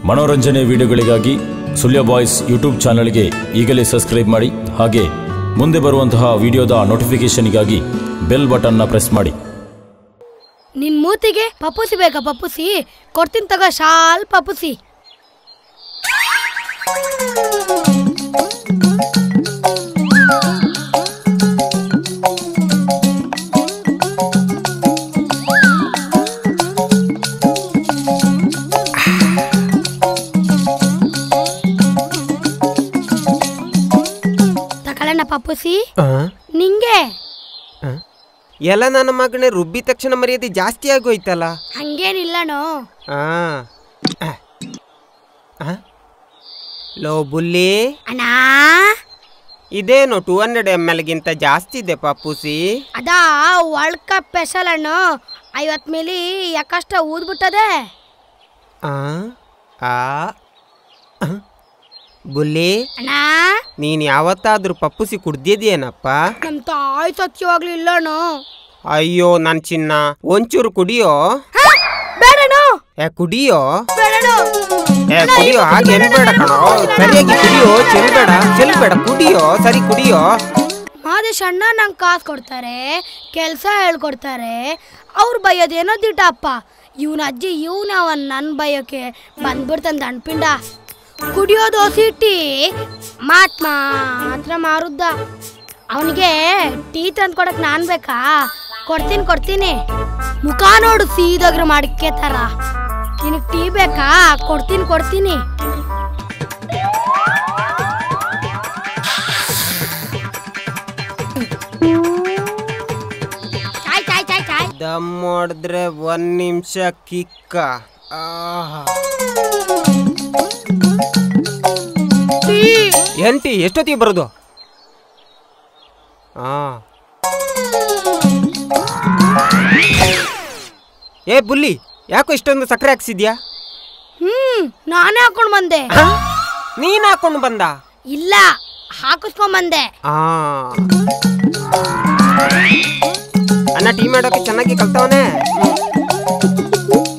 ಮನೋರಂಜನೆ ವಿಡಿಯೋಗಳಿಗಾಗಿ Sullia boys YouTube ಚಾನಲ್ಗೆ ಈಗಲೇ ಸಬ್ಸ್ಕ್ರೈಬ್ ಮಾಡಿ ಹಾಗೆ ಮುಂದೆ ಬರುವಂತಹ ವಿಡಿಯೋದ ನೋಟಿಫಿಕೇಷನ್ಗಾಗಿ ಬೆಲ್ ಬಟನ್ನ ಪ್ರೆಸ್ ಮಾಡಿ ನಿನ್ ಮೂತಿಗೆ ಪಪ್ಪುಸಿ ಬೇಕಾ ಪಪ್ಪುಸಿ ಕೊಡ್ತೀನಿ ತಗೋ ಶಾಲ್ ಪಪ್ಪುಸಿ ತಗೊಳ್ಳೋಣ ಪಪ್ಪುಸಿ ನಿಂಗೆ ಎಲ್ಲ ನನ್ನ ಮಗನೇ ರುಬ್ಬಿ ತಕ್ಷಣ ಮರ್ಯಾದೆ ಜಾಸ್ತಿ ಆಗೋಯ್ತಲ್ಲ ಹಂಗೇನಿಲ್ಲನೋ ಆ ಆ. ಆ? ಲೋ ಬುಲ್ಲಿ ಅಣ್ಣ ಇದೇನು ಟೂ ಹಂಡ್ರೆಡ್ ಎಮ್ ಎಲ್ಗಿಂತ ಜಾಸ್ತಿ ಇದೆ ಪಾಪುಸಿ ಅದಾ ವರ್ಲ್ಡ್ ಕಪ್ ಸ್ಪೆಷಲ್ ಹಣ್ಣು ಐವತ್ ಮಿಲಿ ಯಾಕಷ್ಟ ಊದ್ಬಿಟ್ಟದೆ ಆ ಆ ಆ. ಬುಲ್ಲಿ ಅಣ್ಣ ನೀನ್ ಯಾವತ್ತಾದ್ರೂ ಪಪ್ಪುಸಿ ಕುಡ್ದಿದ್ಯೇನಪ್ಪ ನಮ್ ತಾಯಿ ಸತ್ಯವಾಗ್ಲೂ ಇಲ್ಲಣ್ಣು ಅಯ್ಯೋ ನನ್ ಚಿನ್ನ ಒಂಚೂರು ಕುಡಿಯೋ ಬೇಡಣ್ಣು ಏ ಕುಡಿಯೋ ಬೇಡಣ್ಣು ಏ ಕುಡಿಯೋ ಹಾಗೆ ಎನ್ಬೇಡ ಕಣೋ ಸರಿಯಾಗಿ ಕುಡಿಯೋ ಚೆಲ್ಬೇಡ ಚೆಲ್ಬೇಡ ಕುಡಿಯೋ ಸರಿ ಕುಡಿಯೋ ಮಾದೇಶ್ ಅಣ್ಣ ನಂಗೆ ಕಾಸು ಕೊಡ್ತಾರೆ ಕೆಲಸ ಹೇಳ್ಕೊಡ್ತಾರೆ ಅವ್ರು ಬೈಯೋದೇನೋ ದಿಟಪ್ಪ ಇವನ ಅಜ್ಜಿ ಇವನ ಅವನ್ ನನ್ನ ಬೈಯೋಕೆ ಬಂದ್ಬಿಡ್ತಾನೆ ದಣ್ಪಿಂಡ ಕುಡಿಯೋದು ಸಿಟ್ಟಿ ಮಾತ್ ಮಾತ್ರ ಮಾರುದ್ದ ಅವನಿಗೆ ಟೀ ತಂದು ಕೊಡಕ್ ನಾನ್ ಬೇಕಾ ಕೊಡ್ತೀನಿ ಕೊಡ್ತೀನಿ ಮುಖ ನೋಡು ಸೀದಾಗ್ರ ಮಾಡಿಕೆ ತರ ನಿನಗೆ ಟೀ ಬೇಕಾ ಕೊಡ್ತೀನಿ ಕೊಡ್ತೀನಿ ಚಾಯ್ ಚಾಯ್ ಚಾಯ್ ಚಾಯ್ ದಮ್ ಹೊಡೆದ್ರೆ ಒಂದ್ ನಿಮಿಷ ಕಿಕ್ಕ ಆಹಾ. ಟೀ ಎಂಟಿ ಎಷ್ಟೊತ್ತಿಗೆ ಬರೋದು ಆ ಏ ಬುಲ್ಲಿ ಯಾಕೋ ಇಷ್ಟೊಂದು ಸಕ್ಕರೆ ಹಾಕ್ಸಿದ್ಯಾ ಹ್ಮ್ ನಾನೇ ಹಾಕೊಂಡ್ ಬಂದೆ ಹ? ನೀನ್ ಹಾಕೊಂಡು ಬಂದ ಇಲ್ಲ ಹಾಕಿಸ್ಕೊಂಡ್ ಬಂದೆ ಆ ಅಣ್ಣ ಟೀ ಮಾಡೋಕೆ ಚೆನ್ನಾಗಿ ಕಲ್ತವನೆ